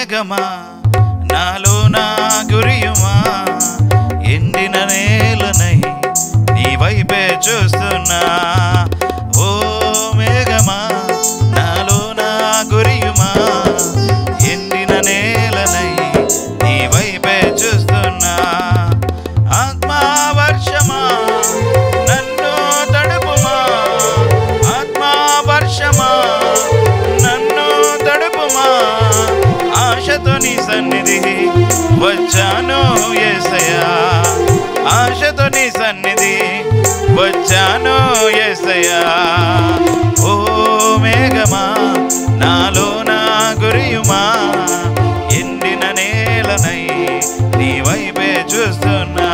మేఘమా నాలో నా గురియుమా ఎండిన నేలనై నీ వైపే చూస్తున్నా ఓ మేఘమా నాలో నా గురియుమా ఎండిన నేలనై నీ వైపే చూస్తున్నా ఆత్మా వర్షమా నన్ను తడుపుమా ఆత్మా వర్షమా నన్ను తడుపుమా ఆశతో నీ సన్నిధి వచ్చాను ఏసయ్యా ఆశతో నీ సన్నిధి వచ్చాను ఏసయ్యా ఓ మేఘమా నాలో నా గురియుమా ఎండిన నేలనై నీ వైపే చూస్తున్నా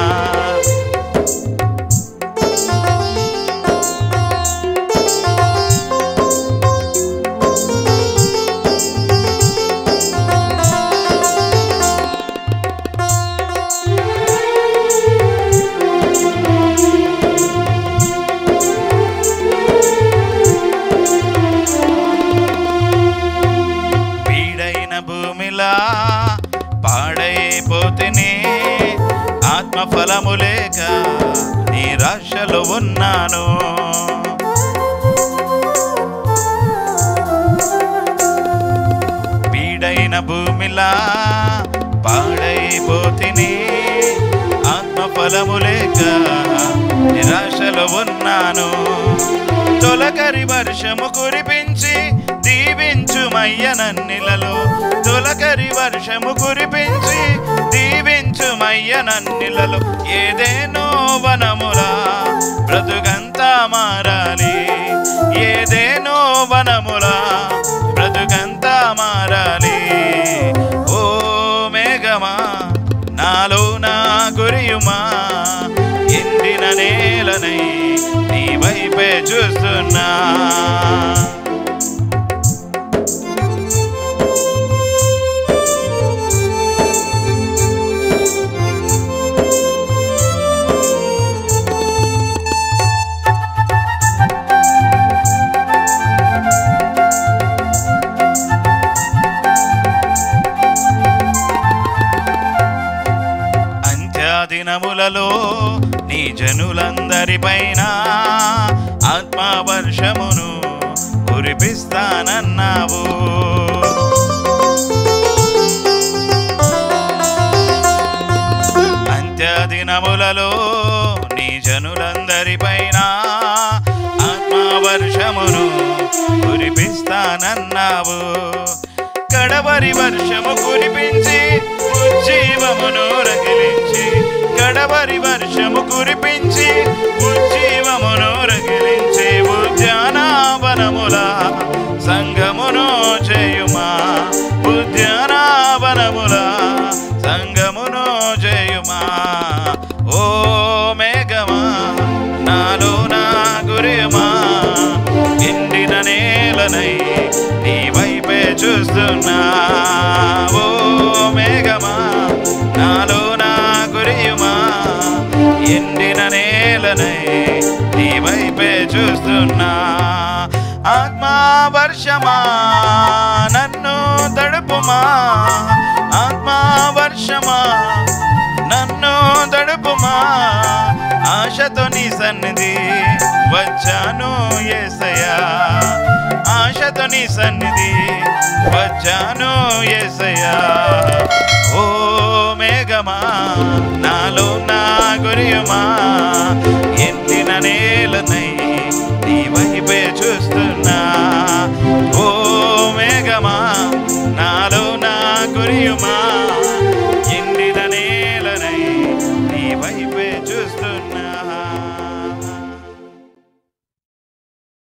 పీడైన భూమిలా పాడైపోతేనే ఆత్మ ఫలము లేక నిరాశలో ఉన్నాను పీడైన భూమిలా పాడైపోతేనే ఆత్మ ఫలము లేక నిరాశలో ఉన్నాను తొలకరి వర్షము కురిపించి దీవించుమయ్య నన్నిలలో తొలకరి వర్షము కురిపించి దీవించుమయ్య నన్నిలలో ఏదేనో వనములా బ్రతుకంతా మారాలి ఏదేనో వనములా బ్రతుకంతా మారాలి ఓ మేఘమా నాలో నా గురియుమా ఎండిన నేలనై నీ వైపే చూస్తున్నా అంత్యాదినములలో నీ జనులందరిపైన ఆత్మవర్షమును కురిపిస్తానన్నావు అంత్యదినములలో నీ జనులందరిపైన ఆత్మవర్షమును కురిపిస్తానన్నావు కడవరి వర్షము కురిపించి ఉజ్జీవమును రగిలించి కడవరి వర్షము కురిపించి ఉజ్జీవమును రగిలించి ఉద్యానవనముల సంగమును చేయుమా ఉద్యానవనముల సంగమును చేయుమా ఓ మేఘమా నాలో నా గురిమా ఎండిన నేలనై నీ వైపే చూస్తున్నా ఓ మేఘమా నాలో నా గురియుమా ఎండిన నేలనై నీ వైపే చూస్తున్నా ఆత్మా వర్షమా నన్ను తడుపుమా ఆత్మా వర్షమా నన్ను తడుపుమా ఆశతో నీ సన్నిధి వచ్చాను ఏసయ్యా ఆశతో నీ సన్నిధి వచ్చాను ఏసయ్యా ఓ మేఘమా నాలో నా గురియుమా